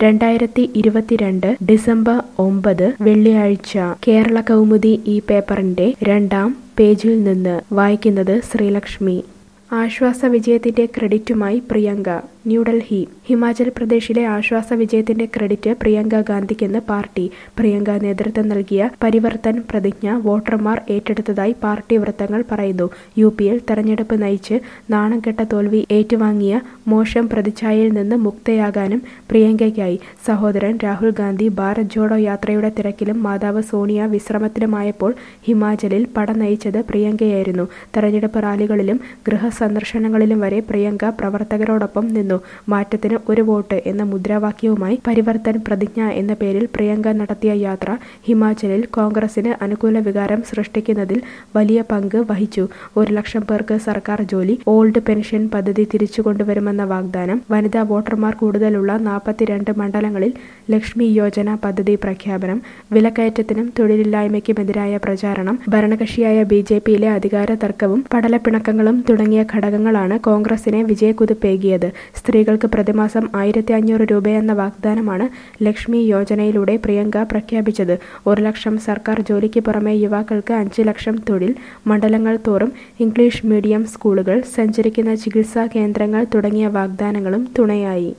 രണ്ടായിരത്തി ഇരുപത്തിരണ്ട് ഡിസംബർ ഒമ്പത് വെള്ളിയാഴ്ച കേരള കൗമുദി ഈ പേപ്പറിന്റെ രണ്ടാം പേജിൽ നിന്ന് വായിക്കുന്നത് ശ്രീലക്ഷ്മി ആശ്വാസ വിജയത്തിന്റെ ക്രെഡിറ്റുമായി പ്രിയങ്ക ന്യൂഡൽഹി ഹിമാചൽ പ്രദേശിലെ ആശ്വാസ വിജയത്തിന്റെ ക്രെഡിറ്റ് പ്രിയങ്ക ഗാന്ധിക്കെന്ന് പാർട്ടി പ്രിയങ്ക നേതൃത്വം നൽകിയ പരിവർത്തൻ പ്രതിജ്ഞ വോട്ടർമാർ ഏറ്റെടുത്തതായി പാർട്ടി വൃത്തങ്ങൾ പറയുന്നു യു പിയിൽ തെരഞ്ഞെടുപ്പ് നയിച്ച് നാണംകെട്ട തോൽവി ഏറ്റുവാങ്ങിയ മോശം പ്രതിച്ഛായയിൽ നിന്ന് മുക്തയാകാനും പ്രിയങ്കയ്ക്കായി സഹോദരൻ രാഹുൽ ഗാന്ധി ഭാരത് ജോഡോ യാത്രയുടെ തിരക്കിലും മാതാവ് സോണിയ വിശ്രമത്തിലുമായപ്പോൾ ഹിമാചലിൽ പട നയിച്ചത് പ്രിയങ്കയായിരുന്നു തെരഞ്ഞെടുപ്പ് റാലികളിലും ഗൃഹസന്ദർശനങ്ങളിലും വരെ പ്രിയങ്ക പ്രവർത്തകരോടൊപ്പം നിന്നു മാറ്റത്തിന് ഒരു വോട്ട് എന്ന മുദ്രാവാക്യവുമായി പരിവർത്തൻ പ്രതിജ്ഞ എന്ന പേരിൽ പ്രിയങ്ക നടത്തിയ യാത്ര ഹിമാചലിൽ കോൺഗ്രസിന് അനുകൂല വികാരം സൃഷ്ടിക്കുന്നതിൽ വലിയ പങ്ക് വഹിച്ചു ഒരു ലക്ഷം പേർക്ക് സർക്കാർ ജോലി ഓൾഡ് പെൻഷൻ പദ്ധതി തിരിച്ചു കൊണ്ടുവരുമെന്ന വാഗ്ദാനം വനിതാ വോട്ടർമാർ കൂടുതലുള്ള നാൽപ്പത്തിരണ്ട് മണ്ഡലങ്ങളിൽ ലക്ഷ്മി യോജന പദ്ധതി പ്രഖ്യാപനം വിലക്കയറ്റത്തിനും തൊഴിലില്ലായ്മയ്ക്കുമെതിരായ പ്രചാരണം ഭരണകക്ഷിയായ ബി ജെ പിയിലെ അധികാര തർക്കവും പടലപ്പിണക്കങ്ങളും തുടങ്ങിയ ഘടകങ്ങളാണ് കോൺഗ്രസിനെ വിജയക്കുതിപ്പേകിയത് സ്ത്രീകൾക്ക് പ്രതിമാസം ആയിരത്തി അഞ്ഞൂറ് രൂപയെന്ന വാഗ്ദാനമാണ് ലക്ഷ്മി യോജനയിലൂടെ പ്രിയങ്ക പ്രഖ്യാപിച്ചത് ഒരു ലക്ഷം സർക്കാർ ജോലിക്ക് പുറമെ യുവാക്കൾക്ക് അഞ്ച് ലക്ഷം തൊഴിൽ മണ്ഡലങ്ങൾ തോറും ഇംഗ്ലീഷ് മീഡിയം സ്കൂളുകൾ സഞ്ചരിക്കുന്ന ചികിത്സാ കേന്ദ്രങ്ങൾ തുടങ്ങിയ വാഗ്ദാനങ്ങളും തുണയായി